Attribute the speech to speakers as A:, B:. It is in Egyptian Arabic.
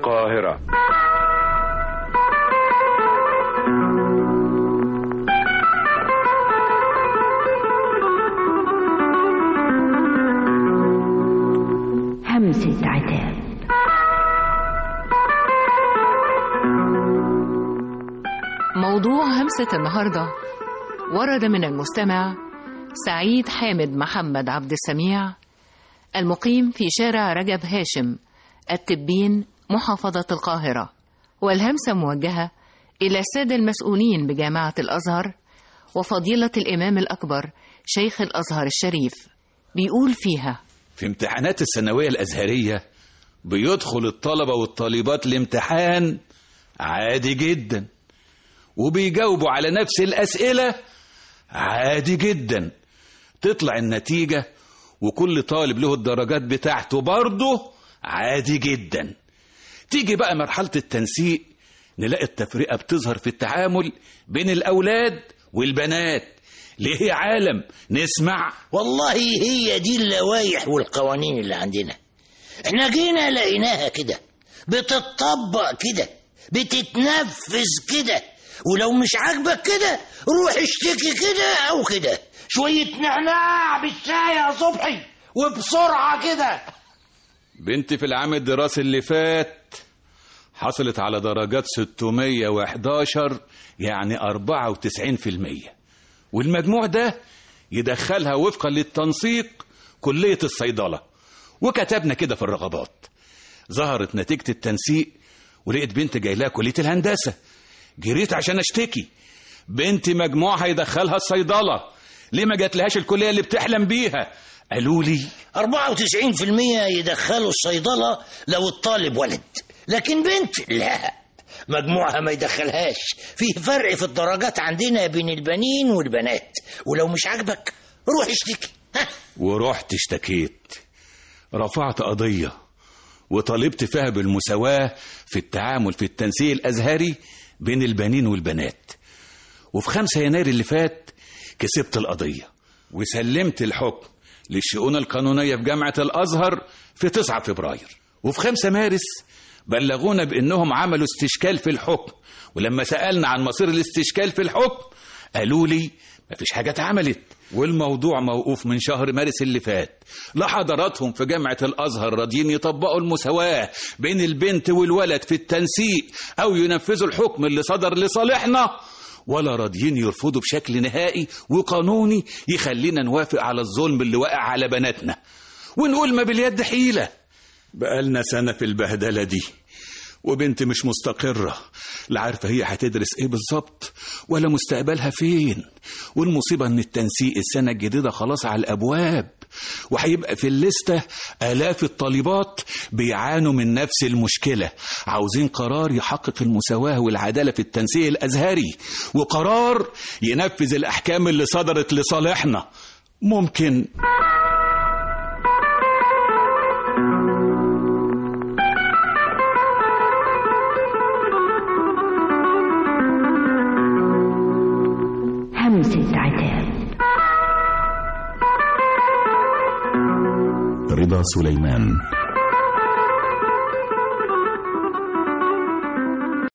A: القاهرة
B: همسة عتاب
C: موضوع همسة النهاردة ورد من المستمع سعيد حامد محمد عبد السميع المقيم في شارع رجب هاشم التبين محافظة القاهرة والهمسة موجهة إلى السادة المسؤولين بجامعة الأزهر وفضيلة الإمام الأكبر شيخ الأزهر الشريف بيقول فيها
D: في امتحانات الثانوية الأزهرية بيدخل الطلبة والطالبات الامتحان عادي جدا وبيجاوبوا على نفس الأسئلة عادي جدا تطلع النتيجة وكل طالب له الدرجات بتاعته برضه عادي جدا تيجي بقى مرحلة التنسيق نلاقي التفرقة بتظهر في التعامل بين الأولاد والبنات ليه يا عالم نسمع
E: والله هي دي اللوائح والقوانين اللي عندنا احنا جينا لقيناها كده بتطبق كده بتتنفذ كده ولو مش عاجبك كده روح اشتكي كده او كده شوية نعناع بالشاي يا صبحي وبسرعة كده
D: بنتي في العام الدراسي اللي فات حصلت على درجات 611 يعني 94% والمجموع ده يدخلها وفقا للتنسيق كلية الصيدلة وكتبنا كده في الرغبات ظهرت نتيجة التنسيق ولقيت بنت جاي لها كلية الهندسة جريت عشان اشتكي بنتي مجموعها يدخلها الصيدلة ليه ما جاتلهاش الكلية اللي بتحلم بيها قالوا لي
E: 94% يدخلوا الصيدلة لو الطالب ولد لكن بنت لا مجموعها ما يدخلهاش في فرق في الدرجات عندنا بين البنين والبنات ولو مش عاجبك روح اشتكي ها
D: ورحت اشتكيت رفعت قضية وطالبت فيها بالمساواة في التعامل في التنسيق الأزهري بين البنين والبنات وفي خمسة يناير اللي فات كسبت القضية وسلمت الحكم للشؤون القانونية في جامعة الأزهر في 9 فبراير وفي 5 مارس بلغونا بأنهم عملوا استشكال في الحكم ولما سألنا عن مصير الاستشكال في الحكم قالوا لي مفيش حاجة اتعملت والموضوع موقوف من شهر مارس اللي فات لا حضراتهم في جامعة الأزهر راضيين يطبقوا المساواة بين البنت والولد في التنسيق أو ينفذوا الحكم اللي صدر لصالحنا ولا راضيين يرفضوا بشكل نهائي وقانوني يخلينا نوافق على الظلم اللي واقع على بناتنا ونقول ما باليد حيلة بقالنا سنة في البهدلة دي وبنت مش مستقرة لا عارفة هي هتدرس ايه بالظبط ولا مستقبلها فين والمصيبة ان التنسيق السنة الجديدة خلاص على الأبواب وهيبقى في الليستة آلاف الطالبات بيعانوا من نفس المشكلة عاوزين قرار يحقق المساواة والعدالة في التنسيق الأزهري وقرار ينفذ الأحكام اللي صدرت لصالحنا ممكن
B: همسة عتاب
F: رضا سليمان